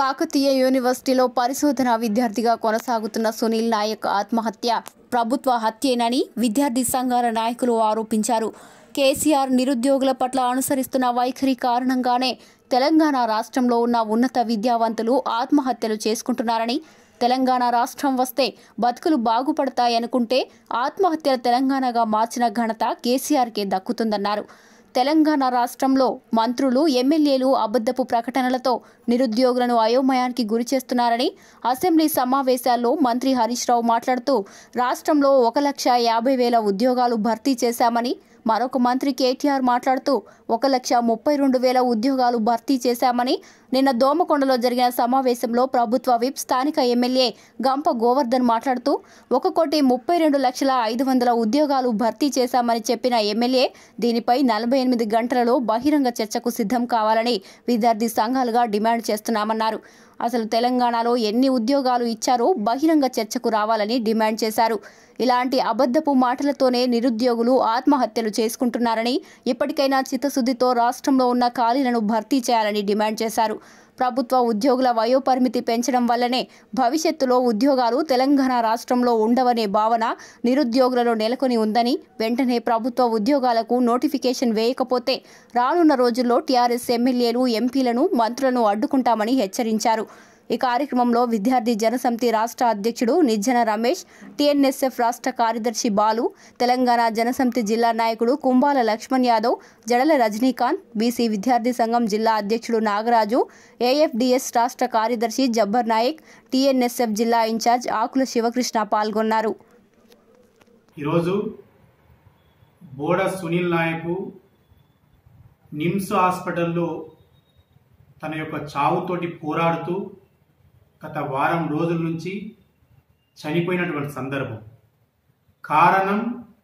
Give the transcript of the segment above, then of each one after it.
కాకతీయ యూనివర్సిటీలో పరిశోధన విద్యార్థిగా కొనసాగుతున్న సునీల్ నాయక్ ఆత్మహత్య ప్రభుత్వ హత్యేనని విద్యార్థి సంఘాల నాయకులు ఆరోపించారు కేసీఆర్ నిరుద్యోగుల పట్ల అనుసరిస్తున్న వైఖరి కారణంగానే తెలంగాణ రాష్ట్రంలో ఉన్న ఉన్నత విద్యావంతులు ఆత్మహత్యలు చేసుకుంటున్నారని తెలంగాణ రాష్ట్రం వస్తే బతుకులు బాగుపడతాయనుకుంటే ఆత్మహత్యల తెలంగాణగా మార్చిన ఘనత కేసీఆర్కే దక్కుతుందన్నారు తెలంగాణ రాష్ట్రంలో మంత్రులు ఎమ్మెల్యేలు అబద్ధపు ప్రకటనలతో నిరుద్యోగులను అయోమయానికి గురి చేస్తున్నారని అసెంబ్లీ సమావేశాల్లో మంత్రి హరీష్ రావు మాట్లాడుతూ రాష్ట్రంలో ఒక లక్ష యాభై వేల ఉద్యోగాలు భర్తీ చేశామని మరొక మంత్రి కేటీఆర్ మాట్లాడుతూ ఒక లక్ష ముప్పై రెండు వేల ఉద్యోగాలు భర్తీ చేశామని నిన్న దోమకొండలో జరిగిన సమావేశంలో ప్రభుత్వ విప్ స్థానిక ఎమ్మెల్యే గంప గోవర్ధన్ మాట్లాడుతూ ఒక కోటి ముప్పై రెండు లక్షల ఐదు వందల ఉద్యోగాలు భర్తీ చేశామని చెప్పిన ఎమ్మెల్యే దీనిపై నలభై ఎనిమిది గంటలలో బహిరంగ చర్చకు సిద్ధం కావాలని విద్యార్థి సంఘాలుగా డిమాండ్ చేస్తున్నామన్నారు అసలు తెలంగాణలో ఎన్ని ఉద్యోగాలు ఇచ్చారో బహిరంగ చర్చకు రావాలని డిమాండ్ చేశారు ఇలాంటి అబద్ధపు మాటలతోనే నిరుద్యోగులు ఆత్మహత్యలు చేసుకుంటున్నారని ఇప్పటికైనా చిత్తశుద్ధితో రాష్ట్రంలో ఉన్న ఖాళీలను భర్తీ చేయాలని డిమాండ్ చేశారు ప్రభుత్వ ఉద్యోగుల వయోపరిమితి పెంచడం వల్లనే భవిష్యత్తులో ఉద్యోగాలు తెలంగాణ రాష్ట్రంలో ఉండవనే భావన నిరుద్యోగులలో నెలకొని ఉందని వెంటనే ప్రభుత్వ ఉద్యోగాలకు నోటిఫికేషన్ వేయకపోతే రానున్న రోజుల్లో టీఆర్ఎస్ ఎమ్మెల్యేలు ఎంపీలను మంత్రులను అడ్డుకుంటామని హెచ్చరించారు ఈ కార్యక్రమంలో విద్యార్థి జనసమితి రాష్ట్ర అధ్యక్షుడు నిజ్జన రమేష్ టీఎన్ఎస్ఎఫ్ రాష్ట్ర కార్యదర్శి బాలు తెలంగాణ జనసమితి జిల్లా నాయకుడు కుంబాల లక్ష్మణ్ యాదవ్ జడల రజనీకాంత్ బీసీ విద్యార్థి సంఘం జిల్లా అధ్యక్షుడు నాగరాజు ఏఎఫ్డిఎస్ రాష్ట్ర కార్యదర్శి జబ్బర్ నాయక్ టీఎన్ఎస్ఎఫ్ జిల్లా ఇన్ఛార్జ్ ఆకుల శివకృష్ణ పాల్గొన్నారు ఈరోజు బోడ సునీల్ నాయకు నిమ్స్ హాస్పిటల్లో తన యొక్క చావుతోటి పోరాడుతూ గత వారం రోజుల నుంచి చనిపోయినటువంటి సందర్భం కారణం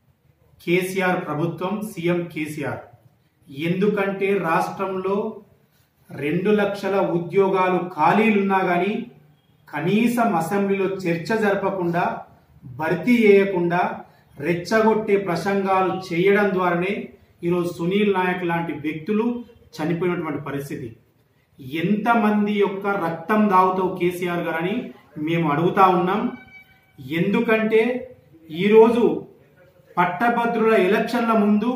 కేసీఆర్ ప్రభుత్వం సీఎం కేసీఆర్ ఎందుకంటే రాష్ట్రంలో రెండు లక్షల ఉద్యోగాలు ఖాళీలున్నా కానీ కనీసం అసెంబ్లీలో చర్చ జరపకుండా భర్తీ చేయకుండా రెచ్చగొట్టే ప్రసంగాలు చేయడం ద్వారానే ఈరోజు సునీల్ నాయక్ లాంటి వ్యక్తులు చనిపోయినటువంటి పరిస్థితి ఎంతమంది యొక్క రక్తం దాగుతావు కేసీఆర్ గారని మేము అడుగుతా ఉన్నాం ఎందుకంటే ఈరోజు పట్టభద్రుల ఎలక్షన్ల ముందు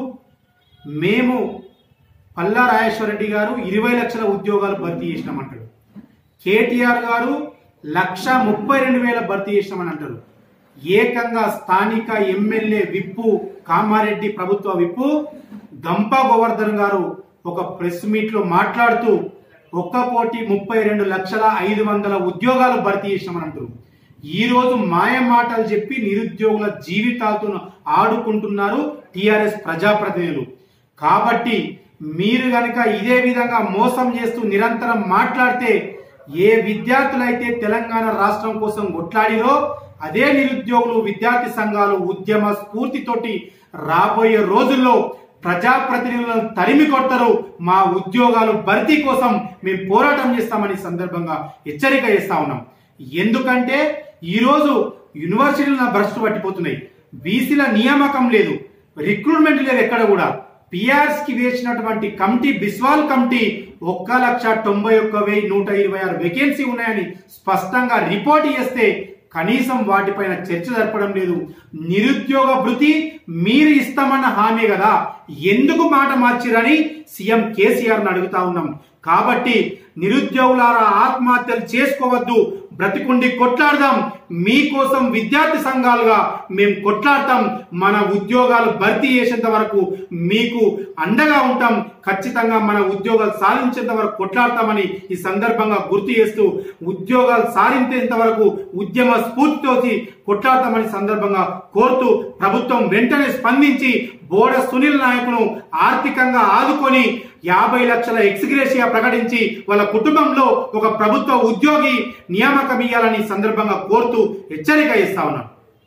మేము పల్లా రాజేశ్వరరెడ్డి గారు ఇరవై లక్షల ఉద్యోగాలు భర్తీ చేసినామంటాడు కేటీఆర్ గారు లక్ష ముప్పై రెండు వేల భర్తీ చేసినామని అంటారు ఏకంగా స్థానిక ఎమ్మెల్యే విప్పు కామారెడ్డి ప్రభుత్వ విప్పు గంప గోవర్ధన్ గారు ఒక ప్రెస్ మీట్ లో మాట్లాడుతూ ఒక్క కోటి ముప్పై రెండు లక్షల ఐదు వందల ఉద్యోగాలు భర్తీ చేసినామని అంటారు ఈ రోజు మాయ మాటలు చెప్పి నిరుద్యోగుల జీవితాలతో ఆడుకుంటున్నారు టిఆర్ఎస్ ప్రజాప్రతినిధులు కాబట్టి మీరు గనక ఇదే విధంగా మోసం చేస్తూ నిరంతరం మాట్లాడితే ఏ విద్యార్థులైతే తెలంగాణ రాష్ట్రం కోసం కొట్లాడిరో అదే నిరుద్యోగులు విద్యార్థి సంఘాలు ఉద్యమ స్ఫూర్తితోటి రాబోయే రోజుల్లో ప్రజాప్రతినిధులను తరిమి కొడతారు మా ఉద్యోగాలు భర్తీ కోసం మేము పోరాటం చేస్తామని సందర్భంగా హెచ్చరిక చేస్తా ఉన్నాం ఎందుకంటే ఈరోజు యూనివర్సిటీలు భ్రష్టు పట్టిపోతున్నాయి బీసీల నియామకం లేదు రిక్రూట్మెంట్ లేదు ఎక్కడ కూడా పిఆర్స్ కి వేసినటువంటి కమిటీ బిస్వాల్ కమిటీ ఒక్క లక్ష తొంభై ఒక్క వెయ్యి నూట ఇరవై ఆరు వేకెన్సీ ఉన్నాయని స్పష్టంగా రిపోర్ట్ చేస్తే కనీసం వాటిపైన చర్చ జరపడం లేదు నిరుద్యోగ భృతి మీరు ఇస్తామన్న హామీ కదా ఎందుకు మాట మార్చిరని సీఎం కేసీఆర్ అడుగుతా ఉన్నాం కాబట్టి నిరుద్యోగులారా ఆత్మహత్యలు చేసుకోవద్దు బ్రతికుండి కొట్లాడదాం మీకోసం విద్యార్థి సంఘాలుగా మేము కొట్లాడతాం మన ఉద్యోగాలు భర్తీ చేసేంత వరకు మీకు అండగా ఉంటాం ఖచ్చితంగా మన ఉద్యోగాలు సాధించేంత వరకు కొట్లాడతామని ఈ సందర్భంగా గుర్తు చేస్తూ ఉద్యోగాలు సాధించేంత వరకు ఉద్యమ స్ఫూర్తితోటి కొట్లాడతామని సందర్భంగా కోరుతూ ప్రభుత్వం వెంటనే స్పందించి బోడ సునీల్ నాయకును ఆర్థికంగా ఆదుకొని యాభై లక్షల ఎక్స్గ్రేషియా ప్రకటించి వాళ్ళ కుటుంబంలో ఒక ప్రభుత్వ ఉద్యోగి నియామకం ఇవ్వాలని ఈ సందర్భంగా కోరుతూ హెచ్చరిక ఇస్తా ఉన్నాం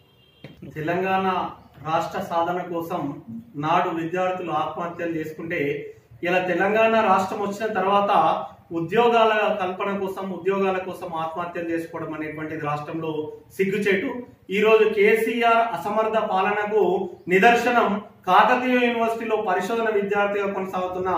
తెలంగాణ రాష్ట్ర సాధన కోసం నాడు విద్యార్థులు ఆత్మహత్యలు చేసుకుంటే ఇలా తెలంగాణ రాష్ట్రం వచ్చిన తర్వాత ఉద్యోగాల కల్పన కోసం ఉద్యోగాల కోసం ఆత్మహత్యలు చేసుకోవడం అనేటువంటిది రాష్ట్రంలో సిగ్గుచేటు ఈ రోజు కేసీఆర్ అసమర్థ పాలనకు నిదర్శనం కాకతీయ యూనివర్సిటీలో పరిశోధన విద్యార్థిగా కొనసాగుతున్న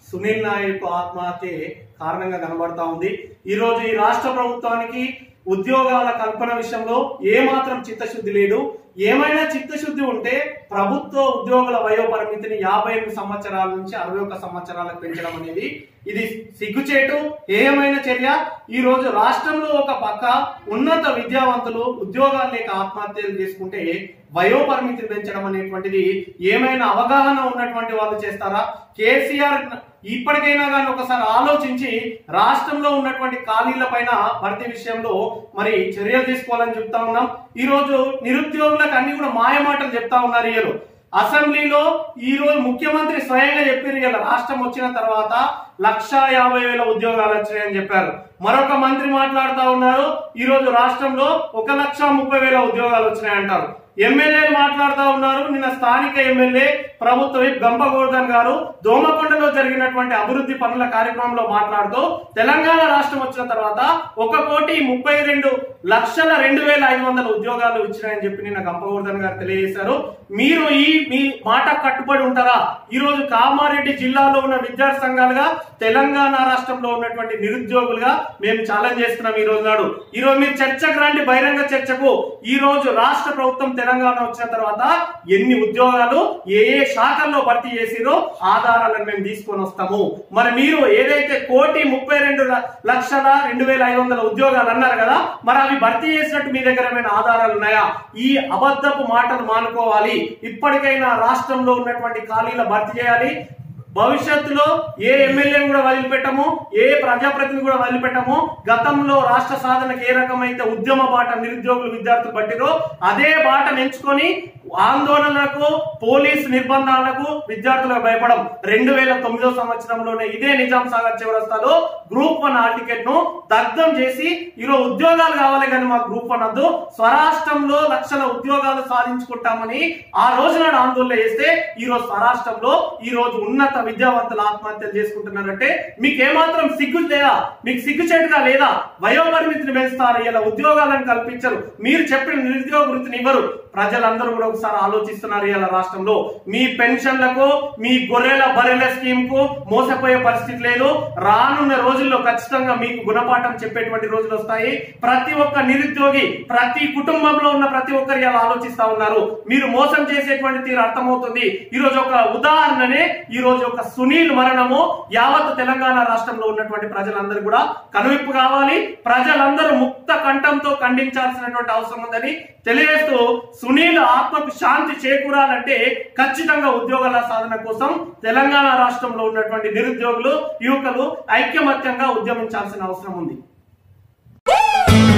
సునీల్ నాయక్ ఆత్మహత్య కారణంగా కనబడతా ఉంది ఈ రోజు ఈ రాష్ట్ర ప్రభుత్వానికి ఉద్యోగాల కల్పన విషయంలో ఏమాత్రం చిత్తశుద్ధి లేదు ఏమైనా చిత్తశుద్ధి ఉంటే ప్రభుత్వ ఉద్యోగుల వయో పరిమితిని యాభై ఎనిమిది సంవత్సరాల నుంచి అరవై ఒక్క సంవత్సరాలకు పెంచడం అనేది ఇది సిగ్గుచేటు ఏమైన చర్య ఈ రోజు రాష్ట్రంలో ఒక పక్క ఉన్నత విద్యావంతులు ఉద్యోగాలు లేక ఆత్మహత్యలు చేసుకుంటే వయో పరిమితిని పెంచడం అనేటువంటిది ఏమైనా అవగాహన ఉన్నటువంటి వాళ్ళు చేస్తారా కేసీఆర్ ఇప్పటికైనా కానీ ఒకసారి ఆలోచించి రాష్ట్రంలో ఉన్నటువంటి ఖాళీల పైన భర్తీ విషయంలో మరి చర్యలు తీసుకోవాలని చెప్తా ఉన్నాం ఈ రోజు నిరుద్యోగులకు అన్ని కూడా మాయమాటలు చెప్తా ఉన్నారు ఈయన అసెంబ్లీలో ఈ రోజు ముఖ్యమంత్రి స్వయంగా చెప్పారు ఇలా రాష్ట్రం వచ్చిన తర్వాత లక్ష యాభై వేల ఉద్యోగాలు వచ్చాయని చెప్పారు మరొక మంత్రి మాట్లాడుతా ఉన్నారు ఈ రోజు రాష్ట్రంలో ఒక లక్ష ముప్పై వేల ఉద్యోగాలు వచ్చినాయంటారు ఎమ్మెల్యేలు మాట్లాడుతా ఉన్నారు నిన్న స్థానిక ఎమ్మెల్యే ప్రభుత్వ విప్ గంప గోవర్ధన్ గారు దోమకొండలో జరిగినటువంటి అభివృద్ధి పనుల కార్యక్రమంలో మాట్లాడుతూ తెలంగాణ రాష్ట్రం వచ్చిన తర్వాత ఒక కోటి ముప్పై రెండు లక్షల రెండు వేల ఐదు వందల ఉద్యోగాలు ఇచ్చినాయని చెప్పి నిన్న గంప గోవర్ధన్ గారు తెలియజేశారు మీరు ఈ మీ మాట కట్టుబడి ఉంటారా ఈ రోజు కామారెడ్డి జిల్లాలో ఉన్న విద్యార్థి సంఘాలుగా తెలంగాణ రాష్ట్రంలో ఉన్నటువంటి నిరుద్యోగులుగా మేము ఛాలెంజ్ చేస్తున్నాం ఈ రోజు నాడు ఈ రోజు మీరు చర్చకు రండి బహిరంగ చర్చకు ఈ రోజు రాష్ట్ర ప్రభుత్వం తెలంగాణ వచ్చిన తర్వాత ఎన్ని ఉద్యోగాలు ఏ ఏ శాఖల్లో భర్తీ చేసిరో ఆధారాలను మేము తీసుకొని వస్తాము మరి మీరు ఏదైతే కోటి ముప్పై రెండు ల- లక్షల రెండు వేల ఐదు వందల ఉద్యోగాలు అన్నారు కదా మరి అవి భర్తీ చేసినట్టు మీ దగ్గర ఏమైనా ఆధారాలు ఉన్నాయా ఈ అబద్ధపు మాటలు మానుకోవాలి ఇప్పటికైనా రాష్ట్రంలో ఉన్నటువంటి ఖాళీల భర్తీ చేయాలి భవిష్యత్తులో ఏ ఎమ్మెల్యేని కూడా వదిలిపెట్టము ఏ ప్రజాప్రతినిధి కూడా వదిలిపెట్టము గతంలో రాష్ట్ర సాధనకు ఏ రకమైతే ఉద్యమ బాట నిరుద్యోగులు విద్యార్థులు పట్టిరో అదే బాట ఎంచుకొని ఆందోళనలకు పోలీస్ నిర్బంధాలకు విద్యార్థులకు భయపడం రెండు వేల తొమ్మిదో సంవత్సరంలోనే ఇదే నిజాం సాగర్ చివరస్తాలో గ్రూప్ వన్ హాల్ టికెట్ ను దగ్ధం చేసి ఈరోజు ఉద్యోగాలు కావాలి కానీ మాకు గ్రూప్ వన్ వద్దు స్వరాష్ట్రంలో లక్షల ఉద్యోగాలు సాధించుకుంటామని ఆ రోజు నాడు ఆందోళన చేస్తే ఈ రోజు స్వరాష్ట్రంలో ఈ రోజు ఉన్నత విద్యావంతులు ఆత్మహత్యలు చేసుకుంటున్నారంటే మీకు ఏమాత్రం సిగ్గు లేదా మీకు సిగ్గుచేటుగా లేదా వయోపరిమితిని పెంచుతారు ఇలా ఉద్యోగాలను కల్పించరు మీరు చెప్పిన నిరుద్యోగ వృత్తిని ఇవ్వరు ప్రజలందరూ కూడా ఒకసారి ఆలోచిస్తున్నారు ఇలా రాష్ట్రంలో మీ పెన్షన్లకు మీ గొర్రెల బర్రెల స్కీమ్ కు మోసపోయే పరిస్థితి లేదు రానున్న రోజుల్లో ఖచ్చితంగా మీకు గుణపాఠం చెప్పేటువంటి రోజులు వస్తాయి ప్రతి ఒక్క నిరుద్యోగి ప్రతి కుటుంబంలో ఉన్న ప్రతి ఒక్కరు ఇలా ఆలోచిస్తా ఉన్నారు మీరు మోసం చేసేటువంటి తీరు అర్థమవుతుంది ఈ రోజు ఒక ఉదాహరణనే ఈ రోజు ఒక సునీల్ మరణము యావత్ తెలంగాణ రాష్ట్రంలో ఉన్నటువంటి ప్రజలందరూ కూడా కనువిప్పు కావాలి ప్రజలందరూ ముక్త కంఠంతో ఖండించాల్సినటువంటి అవసరం ఉందని తెలియజేస్తూ సునీల్ ఆత్మకు శాంతి చేకూరాలంటే ఖచ్చితంగా ఉద్యోగాల సాధన కోసం తెలంగాణ రాష్ట్రంలో ఉన్నటువంటి నిరుద్యోగులు యువకులు ఐక్యమత్యంగా ఉద్యమించాల్సిన అవసరం ఉంది